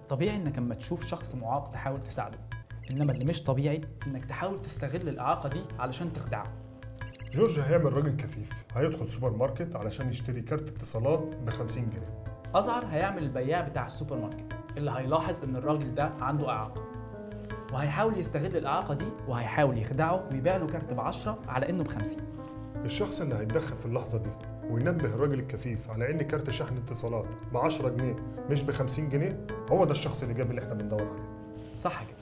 طبيعي انك لما تشوف شخص معاق تحاول تساعده انما اللي مش طبيعي انك تحاول تستغل الاعاقه دي علشان تخدعه جورج هيعمل راجل كفيف هيدخل سوبر ماركت علشان يشتري كارت اتصالات ب 50 جنيه أزهر هيعمل البياع بتاع السوبر ماركت اللي هيلاحظ إن الراجل ده عنده إعاقة وهيحاول يستغل الإعاقة دي وهيحاول يخدعه ويبيع له كارت ب 10 على إنه ب 50 الشخص اللي هيتدخل في اللحظة دي وينبه الراجل الكفيف على ان كارت شحن اتصالات ب 10 جنيه مش ب 50 جنيه هو ده الشخص الايجابي اللي احنا بندور عليه صح كده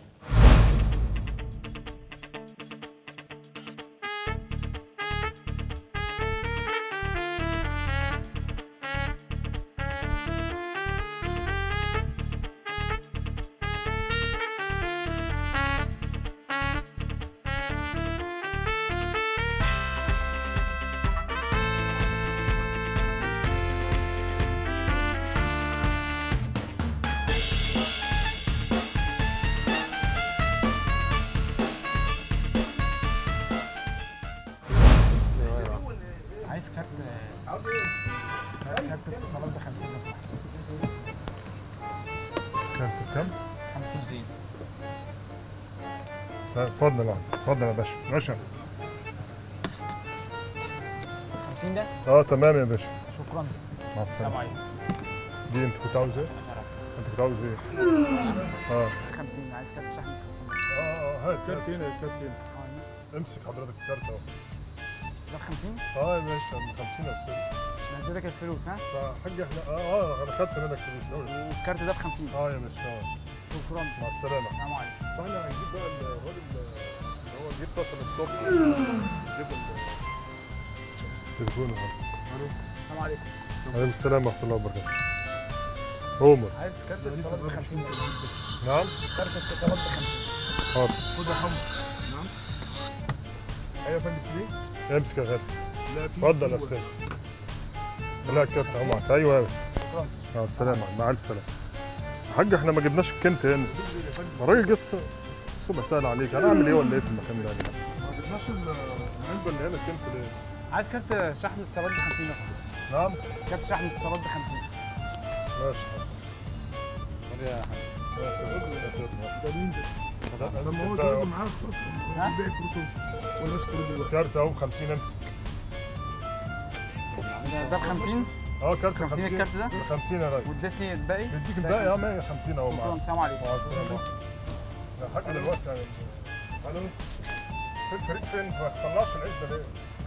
عايز كارت كارت اتصالات ب 50 لو سمحت كارت بكام؟ 50 زين اتفضل يا عم. اتفضل يا باشا باشا 50 ده اه تمام يا باشا شكرا مع السلام السلامة عليكم دي انت كنت عاوز ايه؟ انت كنت عاوز ايه؟ اه 50 عايز كارت شحن ب 50 اه اه هات كارت هنا كارت هنا اه امسك حضرتك الكارت اهو ده ب 50 اه يا باشا ب 50 يا استاذ عشان اديتك الفلوس ها فحاج احنا اه اه انا خدت منك فلوس أوي. والكارت ده ب 50 اه يا باشا اه شكرا مع السلامة السلام عليكم فاحنا هنجيب بقى الراجل اللي هو جيب اتصل الصبح نجيب التليفون اهو السلام عليكم عليكم السلام ورحمة الله وبركاته عمر عايز كارت اتصالات ب 50 زين بس نعم كارت اتصالات ب 50 حاضر خد يا حمد نعم ايوه يا فندم ليه؟ امسك يا غالي لا في اتفضل يا سوى. استاذ لا الكارت اهو معاك ايوه ايوه شكرا مع السلامة مع الف سلامة يا حاج احنا ما جبناش الكنت هنا يا فندم الراجل جه الصبح سأل عليك انا اعمل ايه ولا ايه في المكان ده يا جدع؟ ما جبناش ال- العلبة اللي هنا الكنت ليه؟ عايز كارت شحن اتصالات ب 50 لو سمحت نعم كارت شحن اتصالات ب 50 ماشي ده مين ده؟ امسك لما هو انت زود معاه خلاص ها؟ الباقي كروتون والناس كروت دلوقتي كارت اهو ب 50 امسك ده ده ب 50 اه كارت 50 50 الكارت ده؟ 50 يا راجل واديتني الباقي بيديك الباقي اه 150 اهو شكرا معاك السلام عليكم مع السلامة يا حاج دلوقتي يعني الو في الفريق فين؟ ما تطلعش العيش ده ليه؟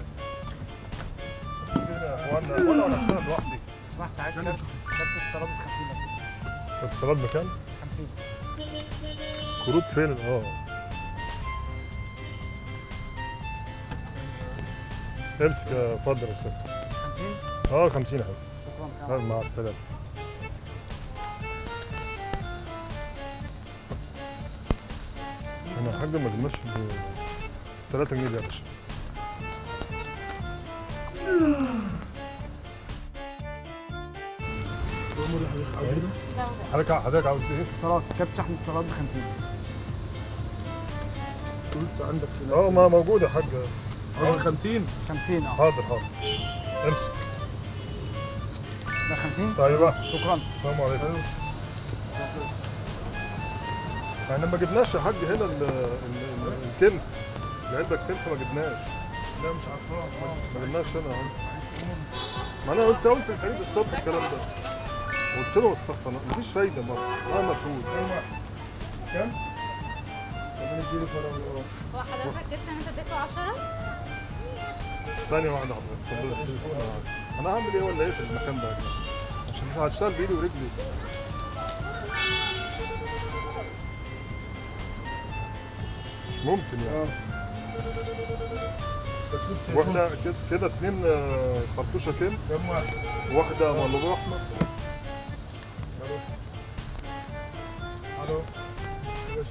فين يا اخوانا؟ وانا انا اشتغل لوحدي سمحت عايز كارت كارت اتصالات ب 50 لو سمحت اتصالات بكام؟ 50 كروت فين؟ اه امسك يا اتفضل يا استاذ 50 اه 50 اهو شكرا السلام آه، عليكم مع السلامة انا يا حاج ما جبناش ب 3 جنيه دي يا باشا الامور يا حبيبي عاوزينه حضرتك حضرتك عاوز ايه؟ اتصالات كارت شحن اتصالات ب 50 قلت عندك هنا اه ما موجود يا حاج اه 50 50 اه حاضر حاضر امسك ده 50 طيب بقى شكرا السلام عليكم احنا ما جبناش يا حاج هنا ال- ال- ال- الكلب العلبه الكلب ما جبناش لا مش عارفاه ما جبناش هنا اهو ما انا قلت قلت لفريد الصبح الكلام ده قلت له استغفر الله مفيش فايده مره مهما تقول كام واحد؟ كام؟ طب نديله فرع من ورا هو حضرتك لسه انت اديته 10 ثانيه واحده حضرتك اتفضل التليفون معاك. انا هعمل ايه ولا ايه في المكان ده يا جماعه عشان مش هشتغل بايدي ورجلي مش ممكن يعني بس كنت واحده كده- كده اتنين آه، خرطوشه كم كام واحد؟ واحده مقلوبه احمر الو الو يا باشا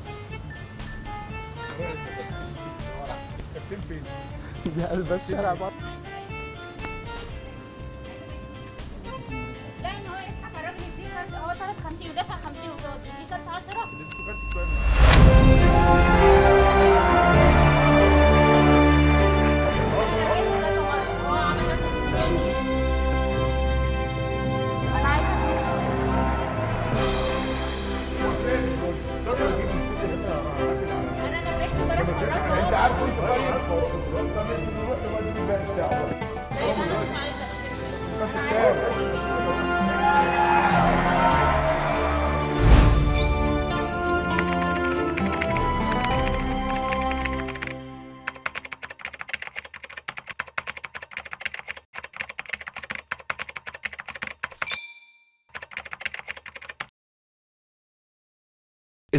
كابتن فين؟ دي قلب الشارع بره لا ان هو يسحب الراجل يديه كارت هو طلب 50 ودافع 50 وصاد يديه كارت 10 اديته كارت كام؟ هو عمل نفس الشيء. انا عايزه فلوس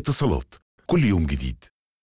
اتصالات كل يوم جديد